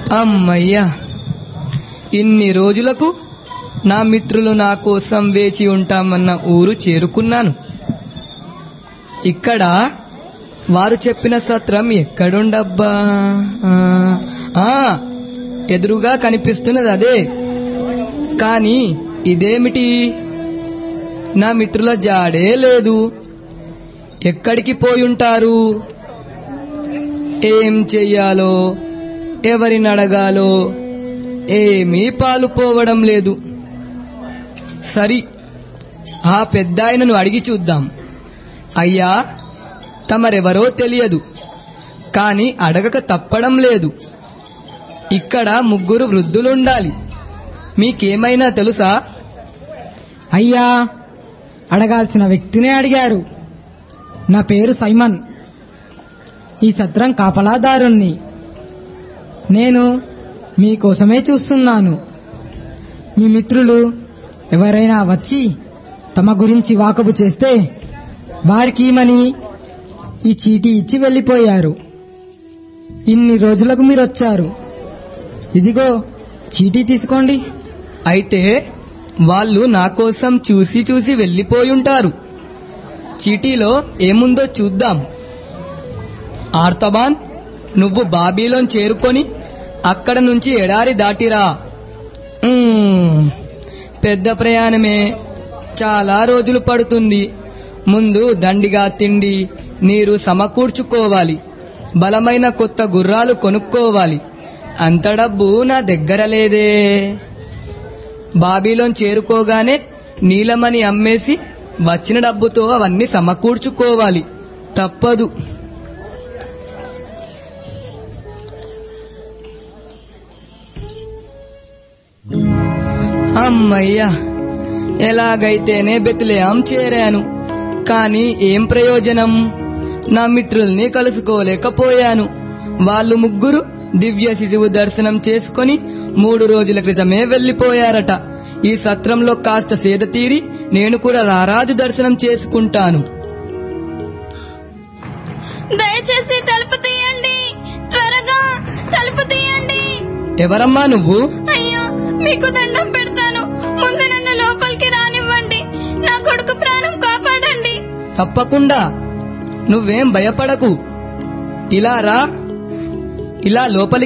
అమ్మయ్యా ఇన్ని రోజులకు నా మిత్రులు నా కోసం వేచి ఉంటామన్న ఊరు చేరుకున్నాను ఇక్కడ వారు చెప్పిన సత్రం ఎక్కడుండబ్బా ఆ, ఆ, ఎదురుగా కనిపిస్తున్నది అదే కానీ ఇదేమిటి నా మిత్రుల జాడే లేదు ఎక్కడికి పోయుంటారు ఏం చెయ్యాలో ఎవరిని అడగాలో ఏమీ పాలుపోవడం లేదు సరి ఆ పెద్దాయనను అడిగి చూద్దాం అయ్యా తమరెవరో తెలియదు కాని అడగక తప్పడం లేదు ఇక్కడ ముగ్గురు వృద్ధులుండాలి మీకేమైనా తెలుసా అయ్యా అడగాల్సిన వ్యక్తినే అడిగారు నా పేరు సైమన్ ఈ సత్రం కాపలాదారుణ్ణి నేను మీకోసమే చూస్తున్నాను మీ మిత్రులు ఎవరైనా వచ్చి తమ గురించి వాకబు చేస్తే వారికి ఈమని ఈ చీటీ ఇచ్చి వెళ్ళిపోయారు ఇన్ని రోజులకు మీరు వచ్చారు ఇదిగో చీటీ తీసుకోండి అయితే వాళ్ళు నా కోసం చూసి చూసి వెళ్ళిపోయుంటారు చీటీలో ఏముందో చూద్దాం ఆర్తబాన్ నువ్వు బాబీలోన్ చేరుకొని అక్కడ నుంచి ఎడారి దాటిరా మ్మ్. పెద్ద ప్రయాణమే చాలా రోజులు పడుతుంది ముందు దండిగా తిండి నీరు సమకూర్చుకోవాలి బలమైన కొత్త గుర్రాలు కొనుక్కోవాలి అంత డబ్బు నా దగ్గర లేదే బాబీలోన్ చేరుకోగానే నీలమని అమ్మేసి వచ్చిన డబ్బుతో అవన్నీ సమకూర్చుకోవాలి తప్పదు అమ్మయ్యా ఎలాగైతేనే బెత్లేం చేరాను కానీ ఏం ప్రయోజనం నా మిత్రుల్ని కలుసుకోలేకపోయాను వాళ్ళు ముగ్గురు దివ్య శిశువు దర్శనం చేసుకొని మూడు రోజుల క్రితమే వెళ్లిపోయారట ఈ సత్రంలో కాస్త సేద తీరి నేను కూడా రారాజు దర్శనం చేసుకుంటాను దయచేసి తలుపు తీయండి త్వరగా తలుపు తీయండి ఎవరమ్మా నువ్వు అయ్యో మీకు దండం పెడతాను ముందు నన్ను లోపలికి రానివ్వండి నా కొడుకు ప్రాణం కాపాడండి తప్పకుండా నువ్వేం భయపడకు ఇలా రా ఇలా లోపలికి